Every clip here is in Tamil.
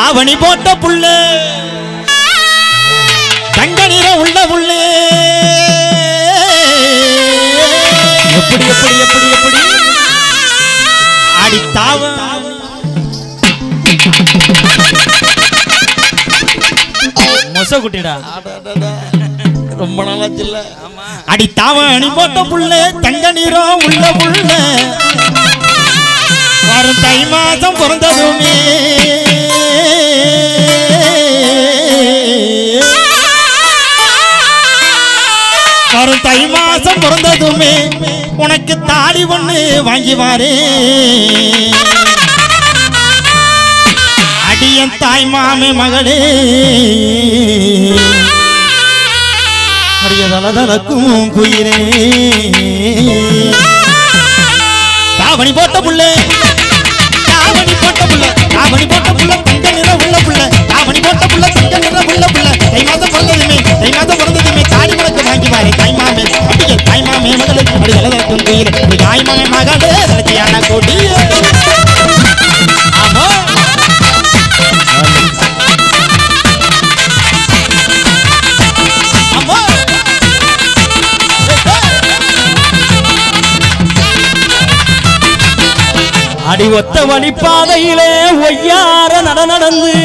தாவணி போட்ட புள்ள தங்க நிறம் உள்ள புள்ளே எப்படி எப்படி எப்படி எப்படி அடி தாவ மொச குட்டிடா ரொம்ப நாளாச்சு இல்ல அடி தாவணி போட்ட புள்ள தங்க நிறம் உள்ள புள்ள வரும் தை மாதம் பிறந்ததுமே வரும் தை மாசம் பிறந்ததுமே உனக்கு தாலி ஒண்ணு வாங்கி வாரே அடியன் தாய் மாமே மகளே அடியதளதளக்கும் குயிரே தாவணி போட்ட புள்ளே தாவணி போட்ட புள்ள தாவணி போட்ட புள்ள தங்க நிற உள்ள புள்ள தாவணி போட்ட புள்ள தங்க நிற உள்ள புள்ள தை மாதம் பிறந்ததுமே தை மாதம் பிறந்ததுமே தாலி உனக்கு வாங்கி பாரு தாய் மாமே அடியே தாய் மாமே மகளே அடியதளதளக்கும் குயிரே அடி தாய் மாமே மகளே தலச்சியான கொடி ஆமா ஆமா அடி ஒத்த வழி பாதையிலே ஒய்யார நட நடந்து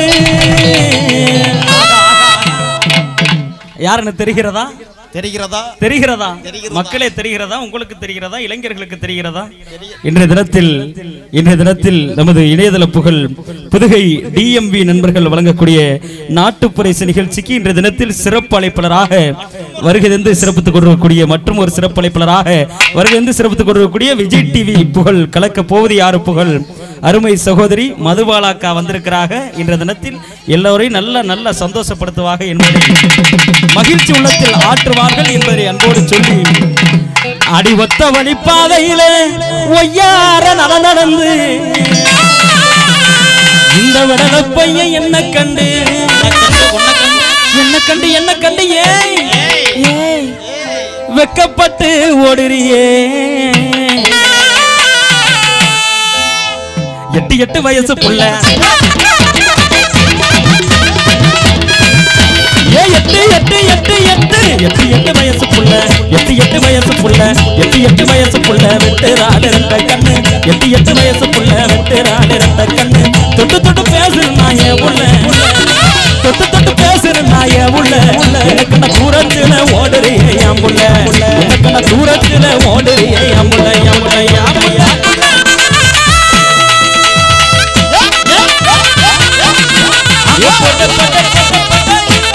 யாருன்னு தெரிகிறதா தெரிகிறதா தெரிகிறதா தெரிகிறதா? மக்களே தெரிகிறதா உங்களுக்கு தெரிகிறதா இளைஞர்களுக்கு தெரிகிறதா இன்றைய தினத்தில் இன்றைய தினத்தில் நமது இணையதள புகழ் புதுகை டிஎம்வி நண்பர்கள் வழங்கக்கூடிய நாட்டுப்புற நிகழ்ச்சிக்கு இன்றைய தினத்தில் சிறப்பு அழைப்பாளராக வருகை தந்து சிறப்பித்துக் கொண்டிருக்கக்கூடிய மற்றும் ஒரு சிறப்பு அழைப்பாளராக வருகை தந்து சிறப்பித்துக் கொண்டிருக்கக்கூடிய விஜய் டிவி புகழ் கலக்க போவது யாரு புகழ் அருமை சகோதரி மதுபாலாக்கா வந்திருக்கிறாங்க இன்றைய தினத்தில் எல்லோரையும் நல்ல நல்ல சந்தோஷப்படுத்துவாக என்பதை மகிழ்ச்சி உள்ளத்தில் ஆற்றுவார்கள் என்பதை அன்போடு சொல்லி அடி ஒத்த வழிப்பாதையிலே ஒய்யார நட நடந்து இந்த விடல பையன் என்ன கண்டு என்ன கண்டு என்ன கண்டு ஏய் ஏய் வெக்கப்பட்டு ஓடுறியே எட்டு எட்டு வயசு புள்ள ஏ எட்டு எட்டு எட்டு எட்டு எட்டு எட்டு வயசு புள்ள எட்டு எட்டு வயசு புள்ள எட்டு எட்டு வயசு புள்ள வெட்டுறாள் ரெண்ட கண்ணு எட்டு எட்டு வயசு புள்ள வெட்டுறாள் ரெண்ட கண்ணு தொட்டு தொட்டு பேசுற நாய உள்ள தொட்டு தொட்டு பேசுற நாய உள்ள எனக்கு நான் தூரத்துல ஓடுறியே என் புள்ள எனக்கு நான் தூரத்துல ஓடுறியே என் புள்ள என் புள்ள என் புள்ள ஏ போட்டு போட்டு போட்டு போட்டு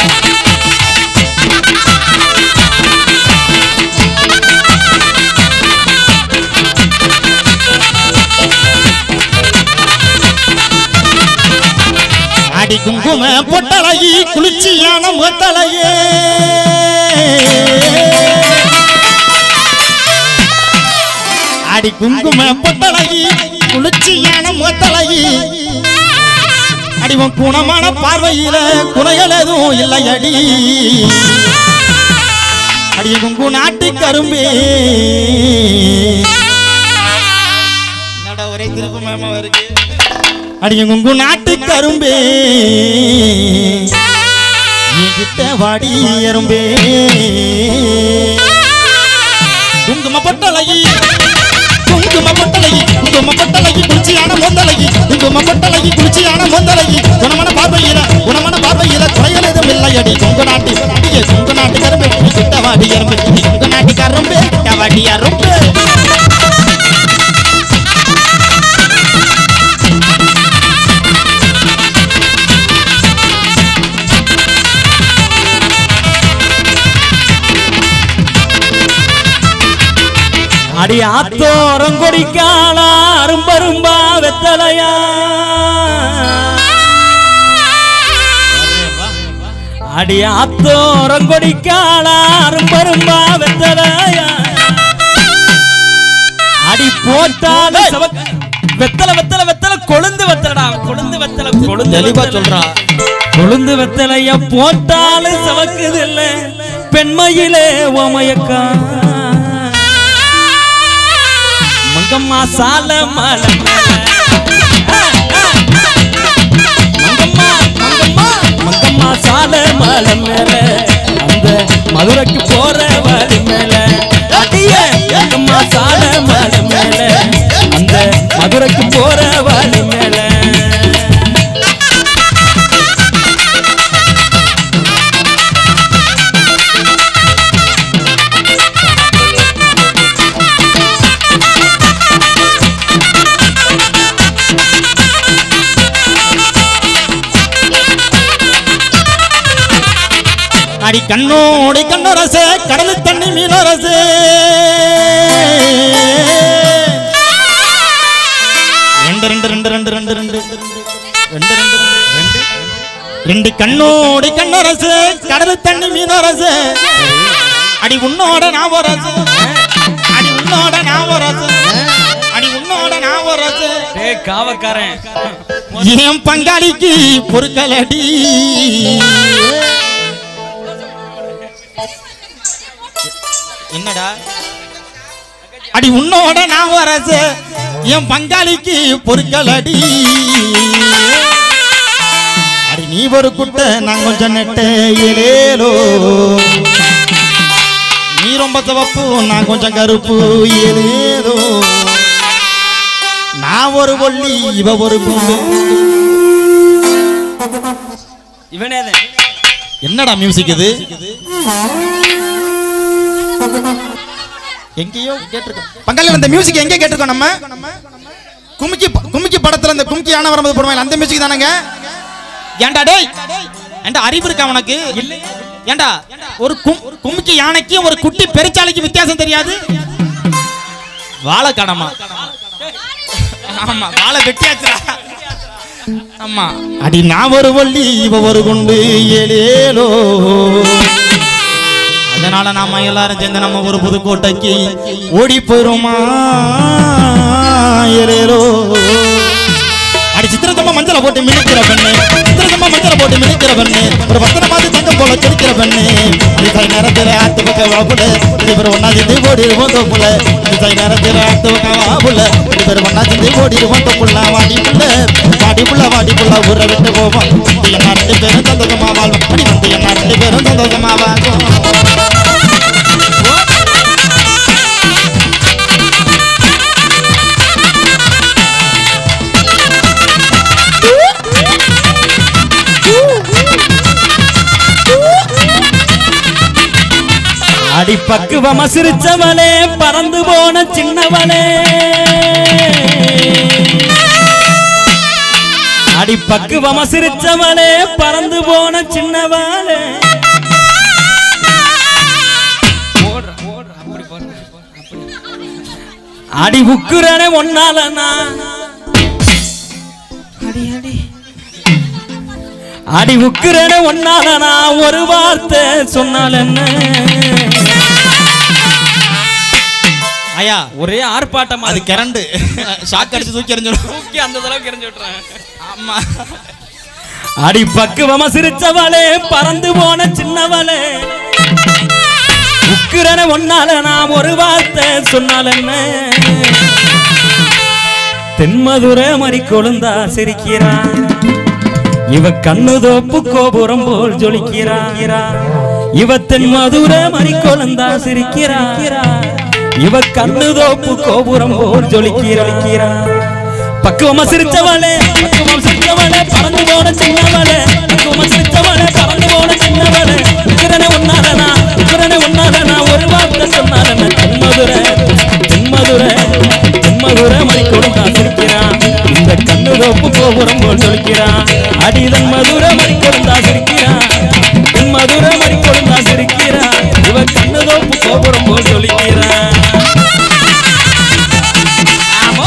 அடி குங்கும பொட்டழகி குளிர்ச்சியான முகத்தலையே அடி குங்கும பொட்டழகி குளிர்ச்சியான முகத்தழகி அடி உன் குணமான பார்வையில குறைகள் எதுவும் இல்லை அடி அடி குங்கு நாட்டு கரும்பே நட ஒரே திருப்பு மாமா இருக்கு அடிய குங்கு நாட்டு கரும்பே என்கிட்ட வாடி எறும்பே குங்கும பொட்டலகி குங்கும பொட்டலகி குங்கும பொட்டலகி குளிர்ச்சியான மொந்தலகி குங்கும பொட்டலகி குளிர்ச்சியான மொந்தலகி குணமான பார்வையில குணமான பார்வையில குறைகள் எதுவும் இல்லை அடி குங்கு நாட்டு அடியே குங்கு நாட்டு கரும்பே நீ கிட்ட வாடி எறும்பே நீ குங்கு நாட்டு கரும்பே கிட்ட வாடி எறும்பே அடி ஆத்தோரம் கொடிக்காளா அரும்பரும்பா வெத்தலையா அடி ஆத்தோரம் கொடிக்காளா அரும்பரும்பா வெத்தலையா அடி போட்டால வெத்தலை வெத்தலை வெத்தலை கொழுந்து வெத்தலடா கொழுந்து வெத்தலை கொழுந்து தெளிவா வெத்தலை. சொல்றான் கொழுந்து வெத்தலைய போட்டாலும் சவக்குது இல்ல பெண்மையிலே ஓமயக்கா மங்கம்மா சால மலை மங்கம்மா எங்கம்மா சால மலை மேல அந்த மதுரைக்கு போற வழி மேல அடியே எங்கம்மா சால மலை மேல அந்த மதுரைக்கு போற வழி மேல அடி கண்ணோடி கண்ணரசே கடல் தண்ணி மீனரசே ரெண்டு ரெண்டு ரெண்டு ரெண்டு ரெண்டு ரெண்டு ரெண்டு ரெண்டு ரெண்டு ரெண்டு கண்ணோடி கண்ணரசே கடல் தண்ணி மீனரசே அடி உன்னோட நான் வரசு அடி உன்னோட நான் வரசு அடி உன்னோட நான் வரசு டேய் காவக்காரன் என் பங்காளிக்கு பொறுக்கலடி என்னடா அடி உன்னோட நான் வரசு என் பங்காளிக்கு பொறுக்கலடி அடி நீ ஒரு குட்டை நான் கொஞ்சம் நெட்ட ஏலேலோ நீ ரொம்ப சிவப்பு நான் கொஞ்சம் கருப்பு ஏலேலோ நான் ஒரு ஒல்லி இவ ஒரு குண்டு இவனே தான் என்னடா மியூசிக் இது எங்கேயோ கேட்டிருக்கோம் பங்காளி அந்த மியூசிக் எங்க கேட்டிருக்கோம் நம்ம கும்கி கும்கி படத்துல அந்த கும்கி யானை வரும்போது போடுவாங்க அந்த மியூசிக் தானங்க ஏன்டா டேய் ஏன்டா அறிவு இருக்கா உனக்கு ஏன்டா ஒரு கும் கும்கி யானைக்கு ஒரு குட்டி பெருச்சாலைக்கு வித்தியாசம் தெரியாது வாழை காணமா ஆமா வாழை வெட்டியாச்சுடா ஆமா அடி நான் ஒரு வள்ளி இவ ஒரு குண்டு ஏழேலோ அதனால நாம எல்லாரும் சேர்ந்து நம்ம ஒரு புதுக்கோட்டைக்கு ஓடி போயிருமா ஏழேலோ அடி சித்திரத்தம்மா மஞ்சளை போட்டு மிதிக்கிற பெண்ணு சித்திரத்தம்மா மஞ்சளை போட்டு மிதிக்கிற பெண்ணு ஒரு பத்தனை மாதிரி தங்கம் போல கிடைக்கிற பெண்ணு அது கை நேரத்தில் ஆத்து பக்கம் வாப்புல இது பேர் ஒன்னா சேர்ந்து ஓடிடுவோம் தோப்புல அது கை நேரத்தில் ஆத்து பக்கம் வாப்புல இது பேர் ஒன்னா சேர்ந்து ஓடிடுவோம் தோப்புல வாடி புள்ள வாடி புள்ள வாடி புள்ள ஊரை விட்டு போவோம் வந்து என்ன ரெண்டு பேரும் சந்தோஷமா வாழ்வோம் அடி வந்து என்ன ரெண்டு பேரும் சந்தோஷமா வாழ்வோம் அடி பக்குவமா சிரிச்சவளே பறந்து போன சின்னவளே அடி பக்குவமா சிரிச்சவளே பறந்து போன சின்னவளே அடி உக்குறனே ஒன்னால நான் அடி உக்குறனே ஒன்னால நான் ஒரு வார்த்தை சொன்னால் என்ன ஐயா ஒரே ஆர்ப்பாட்டமா அது கரண்டு ஷாக் அடிச்சு தூக்கி எறிஞ்சிடும் தூக்கி அந்த அளவுக்கு எரிஞ்சு விட்டுறேன் ஆமா அடி பக்குவமா சிரிச்சவளே பறந்து போன சின்னவளே உக்குறன ஒன்னால நான் ஒரு வார்த்தை சொன்னால் என்ன தென்மதுரை மறி கொழுந்தா சிரிக்கிறான் இவ கண்ணு தோப்பு கோபுரம் போல் ஜொலிக்கிறா இவ தென்மதுரை மறி கொழுந்தா சிரிக்கிறா இவ கண்ணு தோப்பு கோபுரம் போல் ஜொலிக்கிறா பக்குவமா சிரிச்சவளே பக்குவமா சிரிச்சவளே பறந்து போன சின்னவளே பக்குவமா சிரிச்சவளே பறந்து போன சின்னவளே உக்கிரனே உன்னாலனா உக்கிரனே உன்னாலனா ஒரு வார்த்தை சொன்னாலன தென்மதுரை தென்மதுரை தென்மதுரை மணி கொடுத்தா சிரிக்கிறான் இந்த கண்ணு தோப்பு கோபுரம் போல் சொல்கிறான் அடிதன் மதுரை மணி கொடுத்தா சிரிக்கிறான் தென் மதுரை மணி கொடுத்தா சிரிக்கிறான் இவ கண்ணு தோப்பு கோபுரம் போல் சொல்கிறான் ஆமா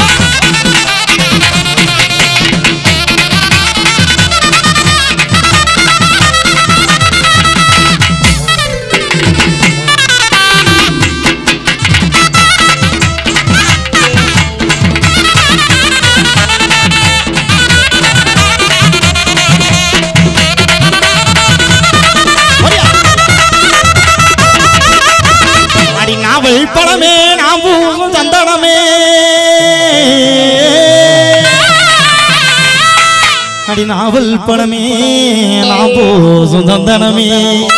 அடி நாவல் பழமே நாம் பூவும் சந்தனமே அடி நாவல் பழமே நான் போசும் தந்தனமே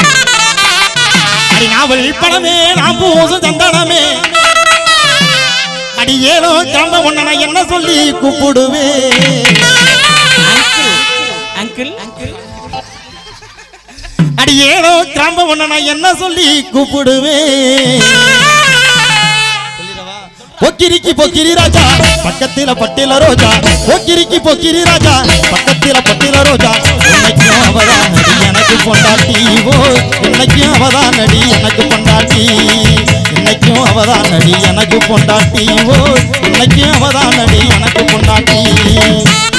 அடி நாவல் பழமே நான் போசும் தந்தனமே அடி ஏனோ கிளம்ப ஒண்ண நான் என்ன சொல்லி கூப்பிடுவேன் அங்கிள் அடி ஏனோ கிளம்ப ஒண்ண நான் என்ன சொல்லி கூப்பிடுவேன் பொக்கிரிக்கு பொக்கிரி ராஜா பக்கத்தில பட்டில ரோஜா பொக்கிரிக்கு பொக்கிரி ராஜா பக்கத்தில பட்டில ரோஜா இன்னைக்கும் அவதான் நடி எனக்கு பொண்டாட்டி ஓ இன்னைக்கும் அவதான் நடி எனக்கு பொண்டாட்டி இன்னைக்கும் அவதான் நடி எனக்கு பொண்டாட்டி ஓ இன்னைக்கும் அவதான் நடி எனக்கு பொண்டாட்டி